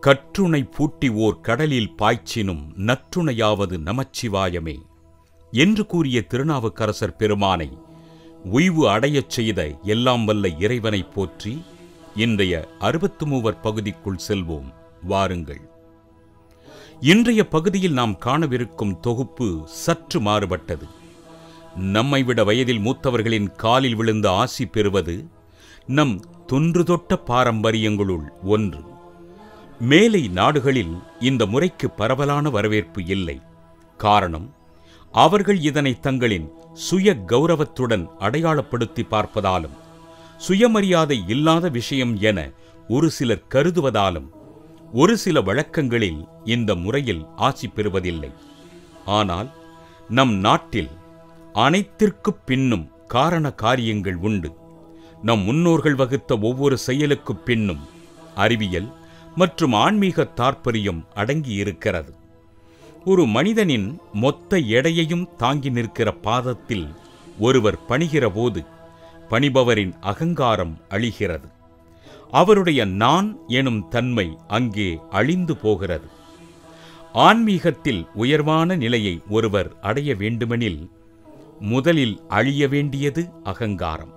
கற்றுணை பூட்டி ஓர் கடலில் பாய்ச்சினும் நற்றுணையாவது நமச்சிவாயமே என்று கூறிய திருநாவுக்கரசர் பெருமானை உய்வு அடையச் செய்த எல்லாம் வல்ல இறைவனை போற்றி இன்றைய அறுபத்து மூவர் பகுதிக்குள் செல்வோம் வாருங்கள் இன்றைய பகுதியில் நாம் காணவிருக்கும் தொகுப்பு சற்று மாறுபட்டது நம்மை விட வயதில் மூத்தவர்களின் காலில் விழுந்து ஆசி பெறுவது நம் தொன்று தொட்ட பாரம்பரியங்களுள் ஒன்று மேலை நாடுகளில் இந்த முறைக்கு பரவலான வரவேற்பு இல்லை காரணம் அவர்கள் இதனை தங்களின் சுய கௌரவத்துடன் அடையாளப்படுத்தி பார்ப்பதாலும் சுயமரியாதை இல்லாத விஷயம் என ஒரு சிலர் கருதுவதாலும் ஒரு சில வழக்கங்களில் இந்த முறையில் ஆசி பெறுவதில்லை ஆனால் நம் நாட்டில் அனைத்திற்குப் பின்னும் காரண காரியங்கள் உண்டு நம் முன்னோர்கள் வகுத்த ஒவ்வொரு செயலுக்குப் பின்னும் அறிவியல் மற்றும் ஆன்மீக தாற்பரியம் அடங்கியிருக்கிறது ஒரு மனிதனின் மொத்த எடையையும் தாங்கி நிற்கிற பாதத்தில் ஒருவர் பணிகிற போது பணிபவரின் அகங்காரம் அழிகிறது அவருடைய நான் எனும் தன்மை அங்கே அழிந்து போகிறது ஆன்மீகத்தில் உயர்வான நிலையை ஒருவர் அடைய வேண்டுமெனில் முதலில் அழிய வேண்டியது அகங்காரம்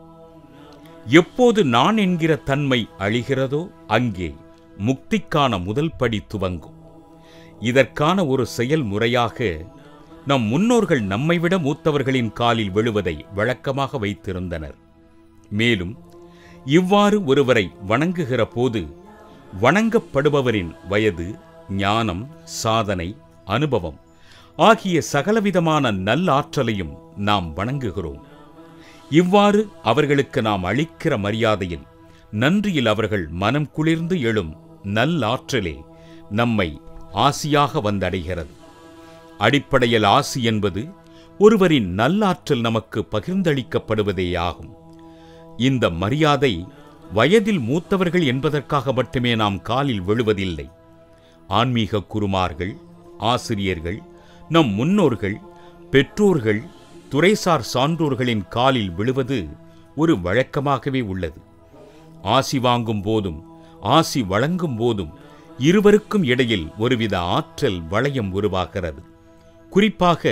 எப்போது நான் என்கிற தன்மை அழிகிறதோ அங்கே முக்திக்கான முதல் படி துவங்கும் இதற்கான ஒரு செயல்முறையாக நம் முன்னோர்கள் நம்மைவிட மூத்தவர்களின் காலில் விழுவதை வழக்கமாக வைத்திருந்தனர் மேலும் இவ்வாறு ஒருவரை வணங்குகிற போது வணங்கப்படுபவரின் வயது ஞானம் சாதனை அனுபவம் ஆகிய சகலவிதமான நல்லாற்றலையும் நாம் வணங்குகிறோம் இவ்வாறு அவர்களுக்கு நாம் அளிக்கிற மரியாதையில் நன்றியில் அவர்கள் மனம் குளிர்ந்து எழும் நல்லாற்றலே நம்மை ஆசியாக வந்தடைகிறது அடிப்படையில் ஆசி என்பது ஒருவரின் நல்லாற்றல் நமக்கு பகிர்ந்தளிக்கப்படுவதேயாகும் இந்த மரியாதை வயதில் மூத்தவர்கள் என்பதற்காக மட்டுமே நாம் காலில் விழுவதில்லை ஆன்மீக குருமார்கள் ஆசிரியர்கள் நம் முன்னோர்கள் பெற்றோர்கள் துறைசார் சான்றோர்களின் காலில் விழுவது ஒரு வழக்கமாகவே உள்ளது ஆசி வாங்கும் போதும் ஆசி வழங்கும் போதும் இருவருக்கும் இடையில் ஒருவித ஆற்றல் வளையம் உருவாகிறது குறிப்பாக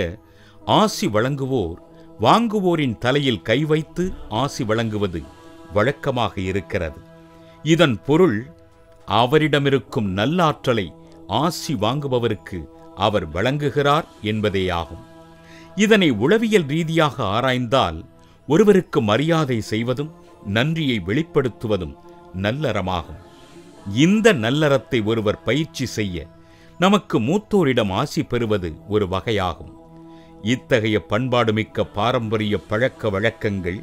ஆசி வழங்குவோர் வாங்குவோரின் தலையில் கை வைத்து ஆசி வழங்குவது வழக்கமாக இருக்கிறது இதன் பொருள் அவரிடமிருக்கும் நல்லாற்றலை ஆசி வாங்குபவருக்கு அவர் வழங்குகிறார் என்பதேயாகும் இதனை உளவியல் ரீதியாக ஆராய்ந்தால் ஒருவருக்கு மரியாதை செய்வதும் நன்றியை வெளிப்படுத்துவதும் நல்லறமாகும் இந்த நல்லறத்தை ஒருவர் பயிற்சி செய்ய நமக்கு மூத்தோரிடம் ஆசி பெறுவது ஒரு வகையாகும் இத்தகைய பண்பாடுமிக்க பாரம்பரிய பழக்க வழக்கங்கள்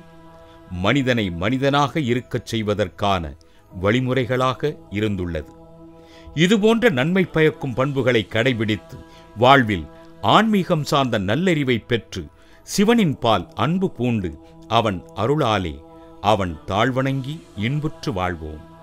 மனிதனை மனிதனாக இருக்கச் செய்வதற்கான வழிமுறைகளாக இருந்துள்ளது இதுபோன்ற நன்மை பயக்கும் பண்புகளை கடைபிடித்து வாழ்வில் ஆன்மீகம் சார்ந்த நல்லறிவை பெற்று சிவனின் பால் அன்பு பூண்டு அவன் அருளாலே அவன் தாழ்வணங்கி இன்புற்று வாழ்வோம்